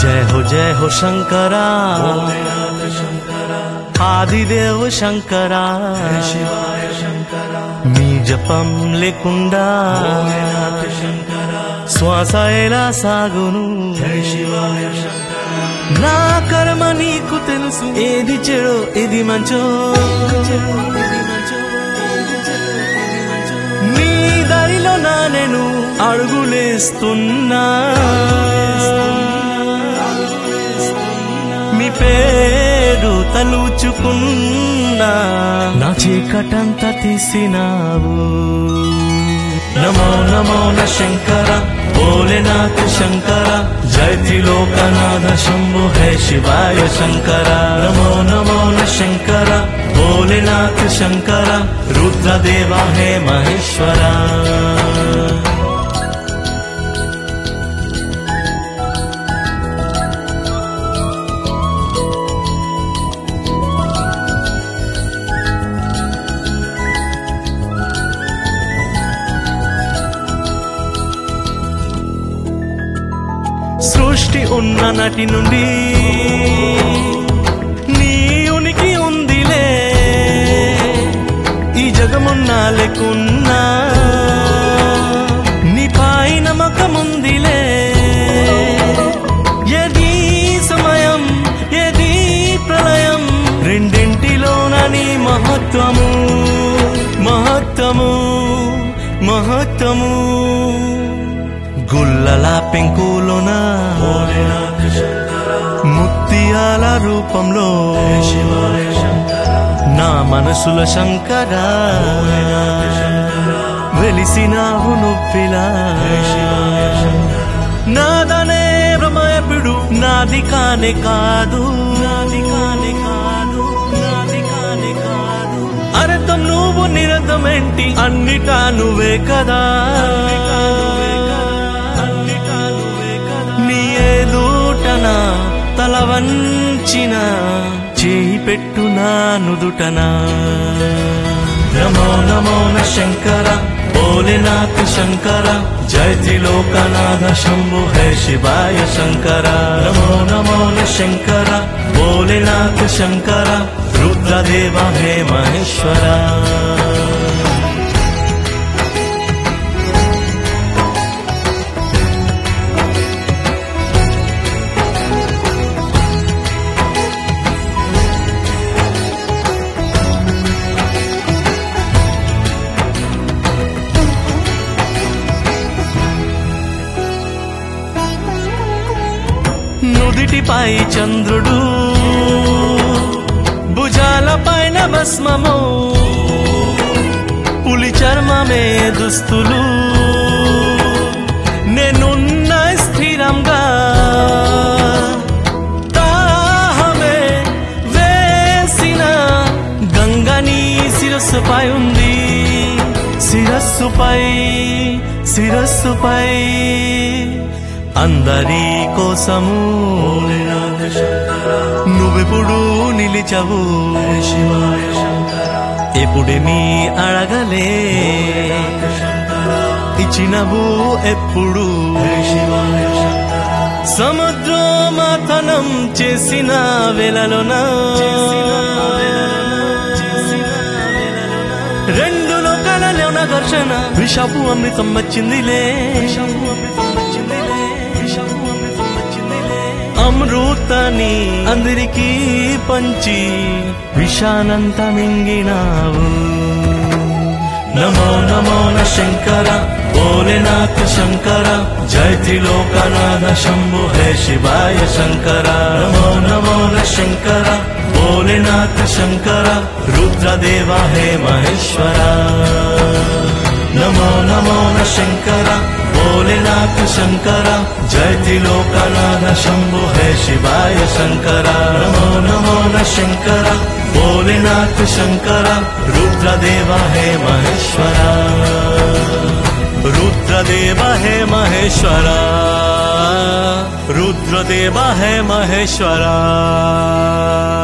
జయ హో జయ హో శంకరా ఆదిదేవ్ శంకరా మీ జపం లేకుండా శ్వాస ఎలా సాగును నా కర్మ నీకు తెలుసు ఏది చెడో ఇది మంచో నీ దారిలో నా నేను అడుగులేస్తున్నా మీ పేరు తలుచుకున్నా నా చీకటంతా తీసినావు నమో నమో న శంకర భోలేనాథ్ శంకర జయ త్రిలోకనాథ శంభు హే శివాయ శంకర నమో నమో న శంకర భోలేనాథ్ శంకర రుద్రదేవ హే మహేశ్వర సృష్టి ఉన్న నటి నుండి నీ ఉనికి ఉందిలే ఈ జగమున్నా లేకున్నా నీ పై నమ్మకముందిలే ఎది సమయం ఎది ప్రళయం రెండింటిలోన నీ మహత్వము మహత్వము మహత్వము గుల్లల పెంకులోన ముత్యాల రూపంలో నా మనసుల శంకర వెలిసినావు నువ్విలా నాదనే భ్రమయపుడు నాది కానే కాదు నాది కానే కాదు నాది కానే కాదు అర్థం నువ్వు నిరతం ఏంటి అన్నిటా నువ్వే కదా నీ ఏదూటన తల వంచిన చేయి పెట్టు నా నుదుటనా నమో నమో న శంకర భోలేనాథ్ శంకర జయ త్రిలోకనాథ శంభు హే శివాయ శంకర నమో నమో న శంకర భోలేనాథ్ శంకర రుద్రదేవ హే మహేశ్వర నుదిటిపై చంద్రుడు భుజాల పైన భస్మము పులి చర్మమే దుస్తులు నేనున్న స్థిరంగా దాహమే వేసిన గంగని శిరస్సుపై ఉంది శిరస్సుపై శిరస్సుపై అందరి కోసము నువ్వెప్పుడు నిలిచవు ఎప్పుడేమీ అడగలే ఇచ్చినవు ఎప్పుడు సముద్రమాథనం చేసిన వేళలోనా రెండు లోకాలలోన ఘర్షణ విషపు అమృతం వచ్చిందిలే విషపు అమృతం వచ్చిందిలే విషపు అమృతం వచ్చిందిలే అమృతాన్ని అందరికీ పంచి విషానంత మింగినావు నమో నమో న శంకర భోలేనాథ్ శంకర జయ త్రిలోకనాథ శంభు హే శివాయ శంకర నమో నమో న శంకర భోలేనాథ్ శంకర రుద్రదేవ హే మహేశ్వర నమో నమో న శంకర భోలేనాథ్ శంకర జయ త్రిలోకనాథ శంభు హే శివాయ శంకర నమో నమో న శంకర భోలేనాథ్ శంకర రుద్రదేవ హే మహేశ్వర రుద్రదేవ హే మహేశ్వర రుద్రదేవ హే మహేశ్వర